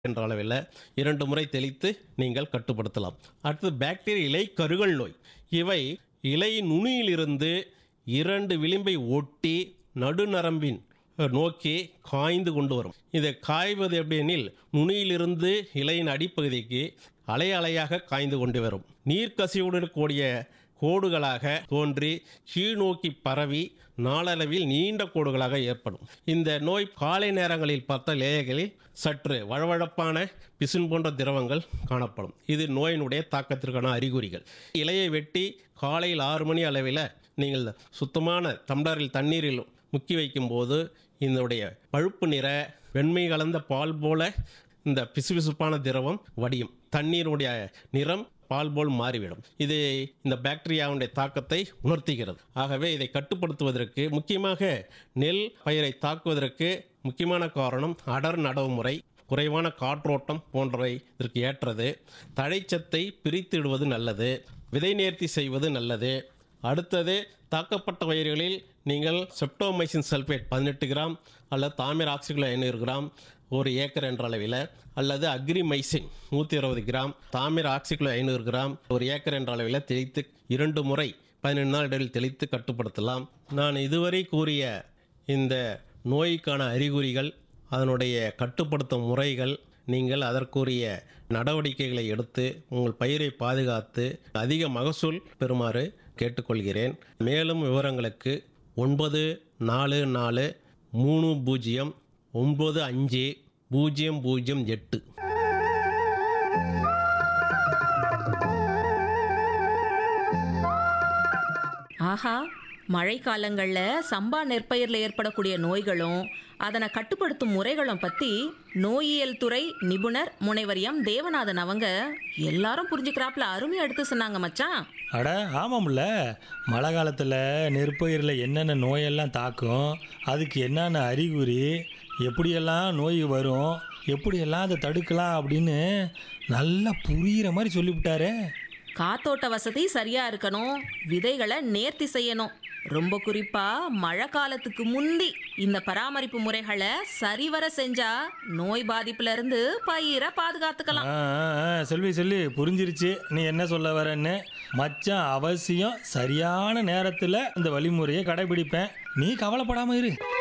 என்ற அளவில் இரண்டு முறை தெளித்து நீங்கள் கட்டுப்படுத்தலாம் அடுத்தது பாக்டீரியா இலை கருகல் நோய் இவை இலை நுனியிலிருந்து இரண்டு விளிம்பை ஒட்டி நடுநரம்பின் நோக்கி காய்ந்து கொண்டு வரும் இதை காய்வது எப்படியெனில் நுனியிலிருந்து இலையின் அடிப்பகுதிக்கு அலை அலையாக காய்ந்து கொண்டு வரும் நீர்க்கசிவுடன் கூடிய கோடுகளாக தோன்றி கீழ்நோக்கி பரவி நாளளவில் நீண்ட கோடுகளாக ஏற்படும் இந்த நோய் காலை நேரங்களில் பார்த்த லேயர்களில் சற்று வழவழப்பான பிசின் போன்ற திரவங்கள் காணப்படும் இது நோயினுடைய தாக்கத்திற்கான அறிகுறிகள் இலையை வெட்டி காலையில் ஆறு மணி அளவில் நீங்கள் சுத்தமான டம்ளரில் தண்ணீரில் முக்கி வைக்கும்போது இதனுடைய பழுப்பு நிற வெண்மை கலந்த பால் போல இந்த பிசுபிசுப்பான திரவம் வடியும் தண்ணீருடைய நிறம் பால் போல் மாறிவிடும் இது இந்த பாக்டீரியாவுடைய தாக்கத்தை உணர்த்துகிறது ஆகவே இதை கட்டுப்படுத்துவதற்கு முக்கியமாக நெல் பயிரை தாக்குவதற்கு முக்கியமான காரணம் அடர் நடவு முறை குறைவான காற்றோட்டம் போன்றவை இதற்கு ஏற்றது தழைச்சத்தை பிரித்திடுவது நல்லது விதை நேர்த்தி செய்வது நல்லது அடுத்தது தாக்கப்பட்ட பயிர்களில் நீங்கள் செப்டோமைசின் சல்ஃபேட் பதினெட்டு கிராம் அல்லது தாமிர ஆக்சிகுல ஐநூறு கிராம் ஒரு ஏக்கர் என்ற அளவில் அல்லது அக்ரிமைசின் நூற்றி இருபது கிராம் தாமிர ஆக்சிகுல ஐநூறு கிராம் ஒரு ஏக்கர் என்ற அளவில் தெளித்து இரண்டு முறை பதினெண்டு நாள் இடையில் தெளித்து கட்டுப்படுத்தலாம் நான் இதுவரை கூறிய இந்த நோய்க்கான அறிகுறிகள் அதனுடைய கட்டுப்படுத்தும் முறைகள் நீங்கள் அதற்குரிய நடவடிக்கைகளை எடுத்து உங்கள் பயிரை பாதுகாத்து அதிக மகசூல் பெறுமாறு கேட்டுக்கொள்கிறேன் மேலும் விவரங்களுக்கு ஒன்பது நாலு நாலு மூணு பூஜ்ஜியம் ஒன்பது அஞ்சு பூஜ்ஜியம் பூஜ்ஜியம் எட்டு ஆஹா மழைக்காலங்களில் சம்பா நெற்பயிரில் ஏற்படக்கூடிய நோய்களும் அதனை கட்டுப்படுத்தும் முறைகளும் பற்றி நோயியல் துறை நிபுணர் முனைவர் எம் தேவநாதன் அவங்க எல்லாரும் புரிஞ்சுக்கிறாப்புல அருமையாக எடுத்து சொன்னாங்க மச்சான் அட ஆமாம்ல மழை காலத்தில் நெற்பயிரில் என்னென்ன நோயெல்லாம் தாக்கும் அதுக்கு என்னென்ன அறிகுறி எப்படியெல்லாம் நோய் வரும் எப்படியெல்லாம் அதை தடுக்கலாம் அப்படின்னு நல்லா புரிகிற மாதிரி சொல்லிவிட்டாரே காத்தோட்ட வசதி சரியா இருக்கணும் விதைகளை நேர்த்தி செய்யணும் ரொம்ப குறிப்பா மழை காலத்துக்கு முந்தி இந்த பராமரிப்பு முறைகளை சரிவர செஞ்சா நோய் பாதிப்புல இருந்து பயிரை பாதுகாத்துக்கலாம் ஆ ஆ, ஆ, செல்வி செல்வி புரிஞ்சிருச்சு நீ என்ன சொல்ல வரேன்னு மச்சான் அவசியம் சரியான நேரத்தில் இந்த வழிமுறையை கடைபிடிப்பேன் நீ கவலைப்படாமல் இரு